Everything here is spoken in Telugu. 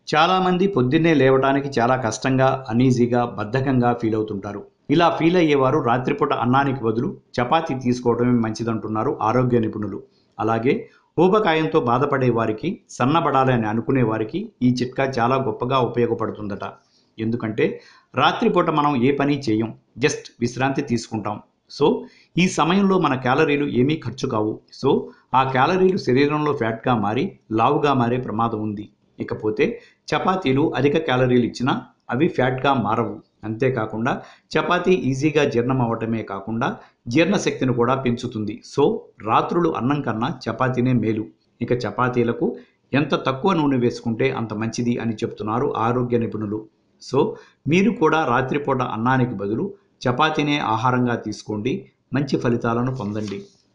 చాలామంది పొద్దున్నే లేవడానికి చాలా కష్టంగా అనీజీగా బద్ధకంగా ఫీల్ అవుతుంటారు ఇలా ఫీల్ అయ్యేవారు రాత్రిపూట అన్నానికి బదులు చపాతీ తీసుకోవడమే మంచిదంటున్నారు ఆరోగ్య నిపుణులు అలాగే ఊబకాయంతో బాధపడే వారికి సన్నబడాలని అనుకునే వారికి ఈ చిట్కా చాలా గొప్పగా ఉపయోగపడుతుందట ఎందుకంటే రాత్రిపూట మనం ఏ పని చేయం జస్ట్ విశ్రాంతి తీసుకుంటాం సో ఈ సమయంలో మన క్యాలరీలు ఏమీ ఖర్చు కావు సో ఆ క్యాలరీలు శరీరంలో ఫ్యాట్గా మారి లావుగా మారే ప్రమాదం ఉంది ఇకపోతే చపాతీలు అధిక క్యాలరీలు ఇచ్చినా అవి ఫ్యాట్గా మారవు అంతేకాకుండా చపాతీ ఈజీగా జీర్ణం అవ్వటమే కాకుండా జీర్ణశక్తిని కూడా పెంచుతుంది సో రాత్రులు అన్నం కన్నా చపాతీనే మేలు ఇక చపాతీలకు ఎంత తక్కువ నూనె వేసుకుంటే అంత మంచిది అని చెప్తున్నారు ఆరోగ్య నిపుణులు సో మీరు కూడా రాత్రిపూట అన్నానికి బదులు చపాతీనే ఆహారంగా తీసుకోండి మంచి ఫలితాలను పొందండి